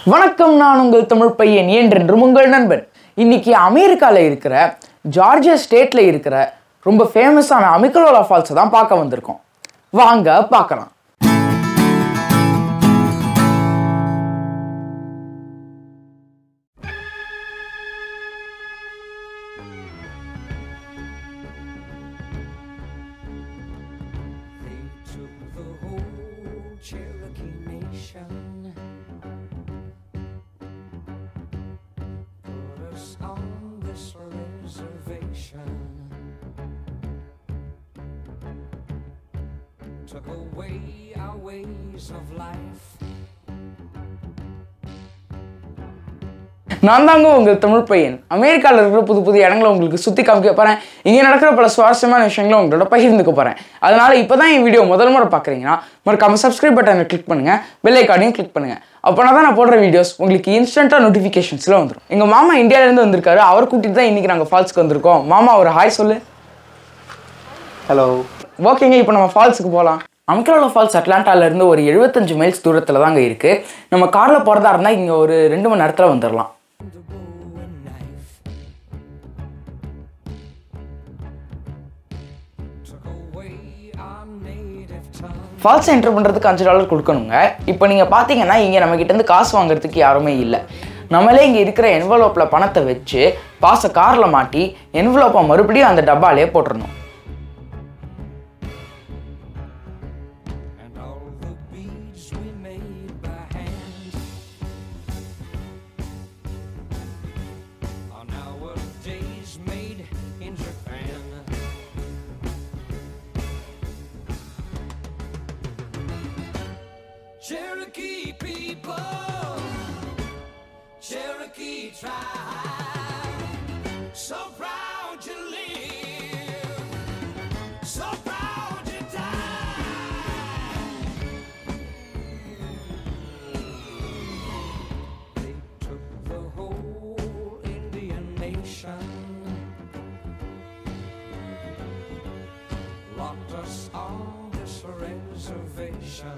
வணக்கம் நான் உங்கள் தமிழ் பையன் என்றென்றும் உங்கள் நண்பன் இன்னைக்கு அமெரிக்காவில் இருக்கிற ஜார்ஜியா ஸ்டேட்ல இருக்கிற ரொம்ப ஃபேமஸான அமிகலோலா ஃபால்ஸை தான் பார்க்க வந்திருக்கோம் வாங்க பார்க்கலாம் They took the whole Cherokee Nation, put us on this reservation, took away our ways of life. நான் தாங்க உங்கள் தமிழ் பையன் அமெரிக்காவில் இருக்கிற புது புது இடங்களை உங்களுக்கு சுற்றி காமிக்க போகிறேன் இங்கே நடக்கிற பல சுவாரஸ்யமான விஷயங்களை உங்களோட பகிர்ந்துக்க போகிறேன் அதனால் இப்போ தான் என் வீடியோ முதல் முறை பார்க்குறீங்கன்னா மறக்காம சப்ஸ்கிரைப் பட்டனை கிளிக் பண்ணுங்கள் பெல் ஐக்கானையும் கிளிக் பண்ணுங்கள் அப்போனா தான் நான் போடுற வீடியோஸ் உங்களுக்கு இன்ஸ்டண்ட்டாக நோட்டிஃபிகேஷன்ஸில் வந்துடும் எங்கள் மாமா இந்தியாவிலேருந்து வந்திருக்காரு அவர் கூட்டிட்டு தான் இன்றைக்கி நாங்கள் ஃபால்ஸ்க்கு வந்திருக்கோம் மாமா ஒரு ஹாய் சொல்லு ஹலோ ஓகேங்க இப்போ நம்ம ஃபால்ஸுக்கு போகலாம் அமிக்கலோலா ஃபால்ஸ் அட்லாண்டால இருந்து ஒரு 75 மைல்ஸ் தூரத்தில் தாங்க இருக்குது நம்ம காரில் போகிறதா இருந்தால் இங்கே ஒரு ரெண்டு மணி நேரத்தில் வந்துடலாம் The bow and knife took away our native tongue. Falls entry பண்ணுறதுக்கு அஞ்சு டாலர் கொடுக்கணுங்க இப்போ நீங்கள் பார்த்தீங்கன்னா இங்கே நம்மக்கிட்டேருந்து காசு வாங்குறதுக்கு யாருமே இல்லை நம்மளே இங்கே இருக்கிற என்வலோப்பில் பணத்தை வச்சு பாசை காரில் மாட்டி என்வலோப்பை மறுபடியும் அந்த டப்பாலே போட்டுறணும் And all the beads we made by hand are nowadays made in Japan. Cherokee people, Cherokee tribe, so proud you live, so proud you die. They took the whole Indian nation, locked us on this reservation.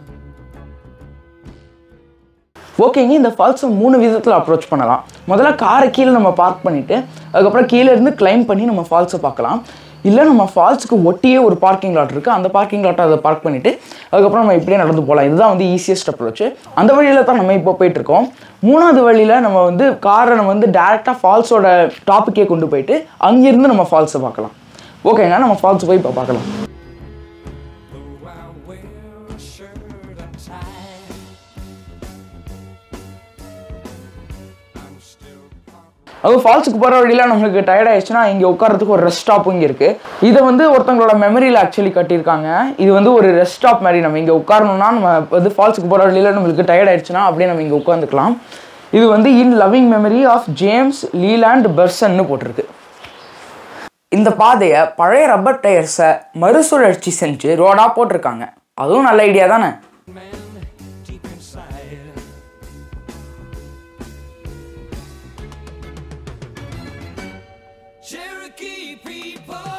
ஓகேங்க இந்த ஃபால்ஸை மூணு விதத்தில் approach பண்ணலாம் முதல்ல காரை கீழே நம்ம park பண்ணிவிட்டு அதுக்கப்புறம் கீழே இருந்து கிளைம் பண்ணி நம்ம ஃபால்ஸை பார்க்கலாம் இல்லை நம்ம ஃபால்ஸுக்கு ஒட்டியே ஒரு பார்க்கிங் லாட் இருக்குது அந்த பார்க்கிங் லாட்டை அதை பார்க் பண்ணிவிட்டு அதுக்கப்புறம் நம்ம இப்படியே நடந்து போகலாம் இதுதான் வந்து ஈஸியஸ்ட் அப்ரோச் அந்த வழியில் தான் நம்ம இப்போ போயிட்டுருக்கோம் மூணாவது வழியில் நம்ம வந்து காரை நம்ம வந்து டேரெக்டாக ஃபால்ஸோட டாப்புக்கே கொண்டு போயிட்டு அங்கேருந்து நம்ம ஃபால்ஸை பார்க்கலாம் ஓகேங்க நம்ம ஃபால்ஸ் போய் இப்போ பார்க்கலாம் Though I wear a shirt and tie, I'm still part அது ஃபால்ஸுக்கு போகிற வழியில் நம்மளுக்கு டயர்ட் ஆயிடுச்சுன்னா இங்கே உட்காரத்துக்கு ஒரு ரெஸ்ட் ஸ்டாப்பும் இங்கே இருக்குது இதை வந்து ஒருத்தவங்களோட மெமரியில் ஆக்சுவலி கட்டியிருக்காங்க இது வந்து ஒரு ரெஸ்ட் ஸ்டாப் மாதிரி நம்ம இங்கே உட்காரணும்னா நம்ம வந்து ஃபால்ஸுக்கு போகிற வழியில் நம்மளுக்கு டயர்ட் ஆயிடுச்சுன்னா அப்படியே நம்ம இங்கே உட்காந்துக்கலாம் இது வந்து in loving memory of James Leland பெர்சன்னு போட்டிருக்கு இந்த பாதையை பழைய ரப்பர் டயர்ஸை மறுசுழற்சி செஞ்சு ரோடாக போட்டிருக்காங்க அதுவும் நல்ல ஐடியா தானே man deep inside. Cherokee people,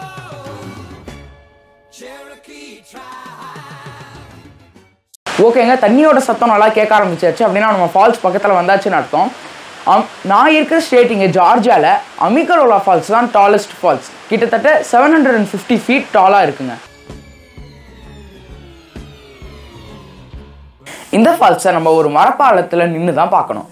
Cherokee tribe. ஓகேங்க தண்ணியோட சத்தம் நல்லா கேட்க ஆரம்பிச்சாச்சு அப்படின்னா நம்ம ஃபால்ஸ் பக்கத்தில் வந்தாச்சுன்னு அர்த்தம் அம்- நான் இருக்கிற ஸ்டேட் இங்கே ஜார்ஜியாவில் அமிகரோலா ஃபால்ஸ் தான் டாலஸ்ட் ஃபால்ஸ் கிட்டத்தட்ட seven hundred and fifty feet டாலாக இருக்குங்க இந்த ஃபால்ஸை நம்ம ஒரு மரப்பாலத்தில் நின்று தான் பார்க்கணும்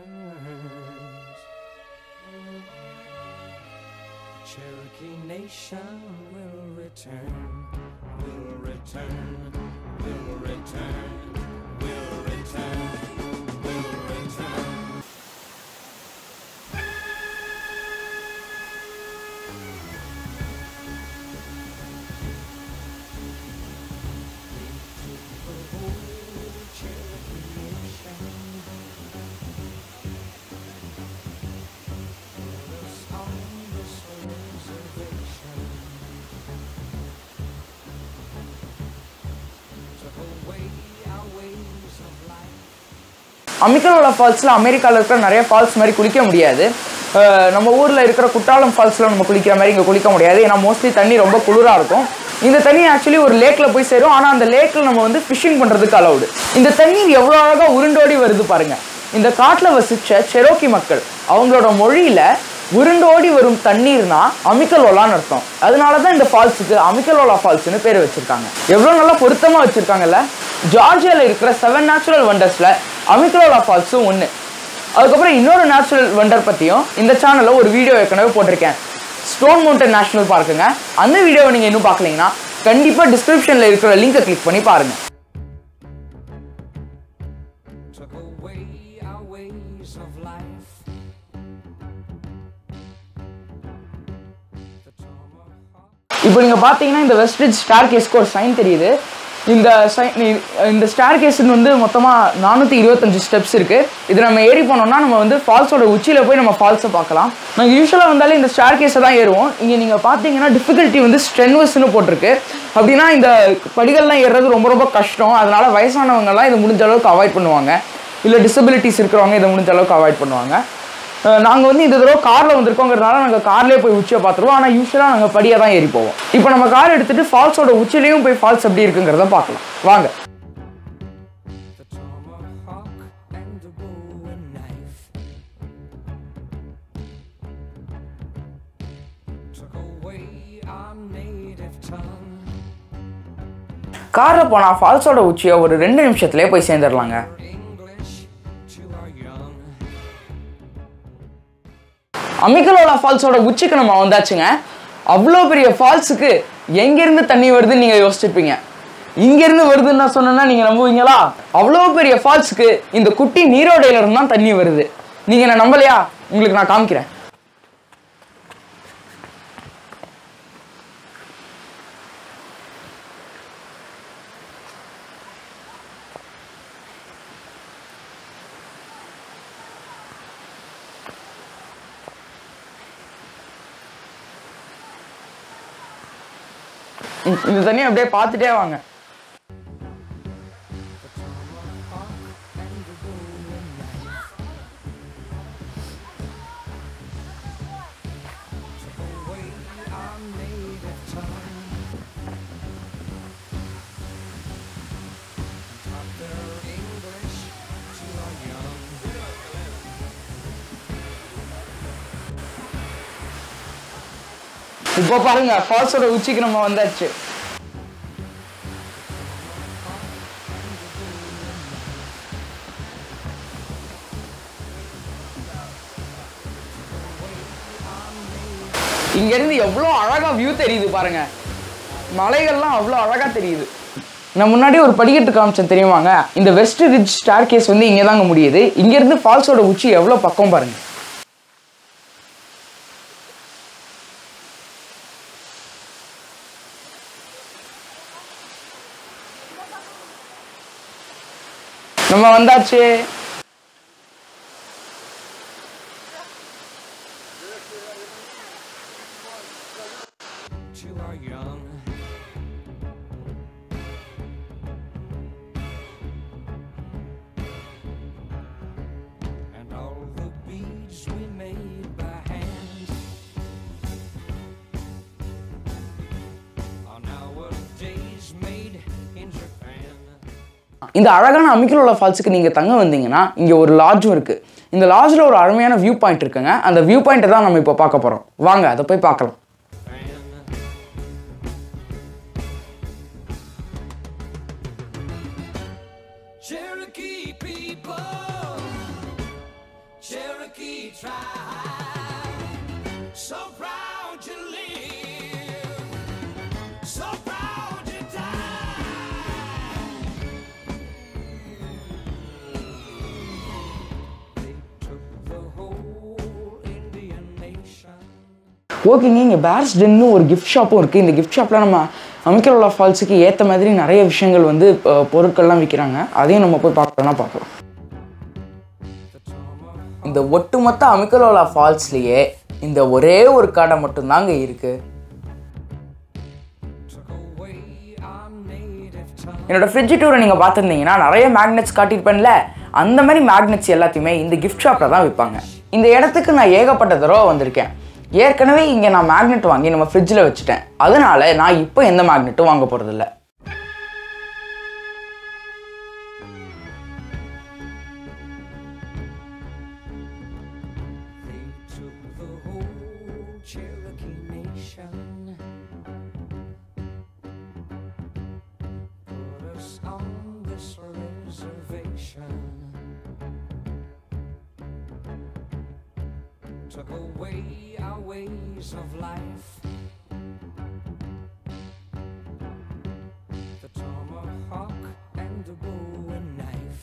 Cherokee Nation will return, will return, will return, will return, will return. Took away our ways of life. அமிகரோலா ஃபால்ஸில் அமெரிக்காவில் இருக்கிற நிறைய ஃபால்ஸ் மாதிரி குளிக்க முடியாது அஹ் நம்ம ஊரில் இருக்கிற குற்றாலம் ஃபால்ஸில் நம்ம குளிக்கிற மாதிரி இங்கே குளிக்க முடியாது ஏன்னா மோஸ்ட்லி தண்ணி ரொம்ப குளிராக இருக்கும் இந்த தண்ணி ஆக்சுவலி ஒரு லேக்கில் போய் சேரும் ஆனால் அந்த லேக்கில் நம்ம வந்து ஃபிஷிங் பண்ணுறதுக்கு அலவுடு இந்த தண்ணீர் எவ்வளோ அழகாக உருண்டோடி வருது பாருங்க இந்த காட்டில் வசிச்ச செரோக்கி மக்கள் அவங்களோட மொழியில உருண்டோடி வரும் தண்ணீர்னா அமிக்கலோலான்னு அர்த்தம் அதனால தான் இந்த ஃபால்ஸுக்கு அமிக்கலோலா ஃபால்ஸ்னு பேர் வச்சிருக்காங்க எவ்வளோ நல்லா பொருத்தமாக வச்சிருக்காங்கல்ல ஜார்ஜியாவில் இருக்கிற செவன் நேச்சுரல் வண்டர்ஸில் அமிக்கலோலா ஃபால்ஸும் ஒன்று அதுக்கப்புறம் இன்னொரு நேச்சுரல் வண்டர் பற்றியும் இந்த சேனலில் ஒரு வீடியோ ஏற்கனவே போட்டிருக்கேன் ஸ்டோன் மவுண்டன் நேஷனல் பார்க்குங்க அந்த வீடியோவை நீங்கள் இன்னும் பார்க்கலீங்கன்னா கண்டிப்பாக டிஸ்கிரிப்ஷனில் இருக்கிற லிங்கை கிளிக் பண்ணி பாருங்கள் took away our ways of life. The tomahawk. இப்போ நீங்கள் பார்த்தீங்கன்னா இந்த வெஸ்ட்ரிட்ஜ் ஸ்டார் கேஸ்க்கு ஒரு சைன் தெரியுது இந்த சைன் இந்த ஸ்டார் கேஸ்னு வந்து மொத்தமாக நானூற்றி இருபத்தஞ்சு ஸ்டெப்ஸ் இருக்குது இது நம்ம ஏறி போனோம்னா நம்ம வந்து ஃபால்ஸோட உச்சியில் போய் நம்ம ஃபால்ஸை பார்க்கலாம் நாங்கள் யூஸ்வலாக வந்தாலே இந்த ஸ்டார் கேஸை தான் ஏறுவோம் இங்கே நீங்கள் பார்த்தீங்கன்னா டிஃபிகல்ட்டி வந்து ஸ்ட்ரென்வஸ்னு போட்டிருக்கு அப்படின்னா இந்த படிகள்லாம் ஏறுறது ரொம்ப ரொம்ப கஷ்டம் அதனால வயசானவங்கலாம் இதை முடிஞ்ச அளவுக்கு அவாய்ட் பண்ணுவாங்க இல்லை டிசபிலிட்டிஸ் இருக்கிறவங்க இதை முடிஞ்ச அளவுக்கு அவாய்ட் பண்ணுவாங்க நாங்கள் வந்து இந்த தடவை காரில் வந்திருக்கோங்கிறதுனால நாங்கள் கார்லேயே போய் உச்சியை பார்த்துருவோம் ஆனால் யூஸ்வலாக நாங்கள் படியாக தான் ஏறி போவோம் இப்போ நம்ம கார் எடுத்துகிட்டு ஃபால்ஸோட உச்சிலையும் போய் ஃபால்ஸ் எப்படி இருக்குங்கிறத பார்க்கலாம் வாங்க The tomahawk and the bow and knife took away our native tongue. காரில் போனால் ஃபால்ஸோட உச்சியை ஒரு ரெண்டு நிமிஷத்துலேயே போய் சேர்ந்துடலாங்க English to our young. அமிக்கலோலா ஃபால்ஸோட உச்சிக்கு நம்ம வந்தாச்சுங்க அவ்வளோ பெரிய ஃபால்ஸுக்கு எங்கேருந்து தண்ணி வருதுன்னு நீங்கள் யோசிச்சிருப்பீங்க இங்கேருந்து வருதுன்னு நான் சொன்னேன்னா நீங்கள் நம்புவீங்களா அவ்வளோ பெரிய ஃபால்ஸுக்கு இந்த குட்டி நீரோடையில இருந்து தான் தண்ணி வருது நீங்கள் என்ன நம்பலையா உங்களுக்கு நான் காமிக்கிறேன் இந்த- இந்த தண்ணி அப்படியே பார்த்துட்டே வாங்க away our native tongue. Taught their English to our young. இப்போ பாருங்க ஃபால்ஸோட உச்சிக்கு நம்ம வந்தாச்சு இங்க இருந்து எவ்வளோ அழகா வியூ தெரியுது பாருங்க மலைகள்லாம் அவ்வளோ அழகா தெரியுது நான் முன்னாடி ஒரு படிக்கட்டு காமிச்சேன் தெரியுமாங்க இந்த வெஸ்ட் ரிட்ஜ் ஸ்டார் கேஸ் வந்து இங்கே தாங்க முடியுது இங்கேருந்து ஃபால்ஸோட உச்சி எவ்வளோ பக்கம் பாருங்க நம்ம வந்தாச்சு to our young. And all the beads we made by hand are nowadays made in Japan. இந்த அழகான அமிக்கலோலா ஃபால்ஸுக்கு நீங்கள் தங்க வந்தீங்கன்னா இங்கே ஒரு லாட்ஜும் இருக்குது இந்த லாட்ஜில் ஒரு அருமையான வியூ பாயிண்ட் இருக்குங்க அந்த வியூ பாயிண்ட்டை தான் நம்ம இப்போ பார்க்க போகிறோம் வாங்க அதை போய் பார்க்கலாம் Cherokee people, Cherokee tribe, so proud to live, so proud to die. They took the whole Indian nation. ஓகேங்க இங்கே பேர்ஸ் டென்னு ஒரு கிஃப்ட் ஷாப்பும் இருக்குது இந்த கிஃப்ட் ஷாப்பில் நம்ம அமிக்கலோலா ஃபால்ஸுக்கு ஏற்ற மாதிரி நிறைய விஷயங்கள் வந்து அஹ், பொருட்கள்லாம் விற்கிறாங்க அதையும் நம்ம போய் பார்க்கணும்னா பார்க்கலாம் இந்த ஒட்டுமொத்த அமிக்கலோலா ஃபால்ஸ்லேயே இந்த ஒரே ஒரு கடை மட்டும்தாங்க இருக்குது Took away our native tongue. என்னோட ஃப்ரிட்ஜ் டூரை நீங்கள் பார்த்துருந்தீங்கன்னா நிறைய மேக்னெட்ஸ் காட்டியிருப்பேன்ல அந்த மாதிரி மேக்னெட்ஸ் எல்லாத்தையுமே இந்த கிஃப்ட் ஷாப்பில் தான் விற்பாங்க இந்த இடத்துக்கு நான் ஏகப்பட்ட தடவை வந்திருக்கேன் ஏற்கனவே இங்கே நான் மேக்னெட் வாங்கி நம்ம ஃப்ரிட்ஜில் வச்சுட்டேன் அதனால நான் இப்போ எந்த மேக்னெட்டும் வாங்க போகிறதில்ல took away our ways of life. The tomahawk and the bowie knife.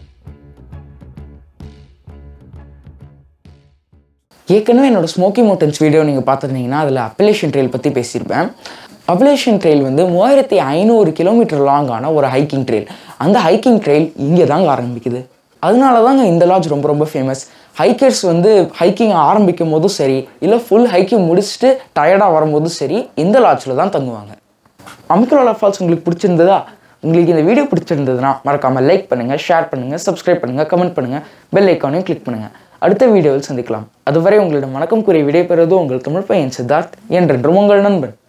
ஏற்கனவே என்னோட ஸ்மோக்கி மோட்டன்ஸ் வீடியோ நீங்கள் பார்த்துருந்தீங்கன்னா அதில் அப்பலேஷன் ட்ரெயில் பற்றி பேசியிருப்பேன் அப்பலேஷன் ட்ரெயில் வந்து மூவாயிரத்தி ஐநூறு கிலோமீட்டர் லாங்கான ஒரு ஹைக்கிங் ட்ரெயில் அந்த ஹைக்கிங் ட்ரெயில் இங்கே தாங்க ஆரம்பிக்குது அதனால தாங்க இந்த லாட்ஜ் ரொம்ப ரொம்ப ஃபேமஸ் ஹைக்கர்ஸ் வந்து ஹைக்கிங் ஆரம்பிக்கும் போதும் சரி இல்லை ஃபுல் ஹைக்கிங் முடிச்சுட்டு டயர்டாக வரும்போதும் சரி இந்த லாட்ஜில் தான் தங்குவாங்க அமிக்கலோலா ஃபால்ஸ் உங்களுக்கு பிடிச்சிருந்ததா உங்களுக்கு இந்த வீடியோ பிடிச்சிருந்ததுன்னா மறக்காமல் லைக் பண்ணுங்கள் ஷேர் பண்ணுங்கள் சப்ஸ்கிரைப் பண்ணுங்கள் கமெண்ட் பண்ணுங்கள் பெல் ஐக்கானையும் கிளிக் பண்ணுங்கள் அடுத்த வீடியோவில் சந்திக்கலாம் அதுவரை உங்களிடம் வணக்கம் கூறி விடைபெறுவது உங்கள் தமிழ் பையன் சித்தார்த் என்றென்றும் உங்கள் நண்பன்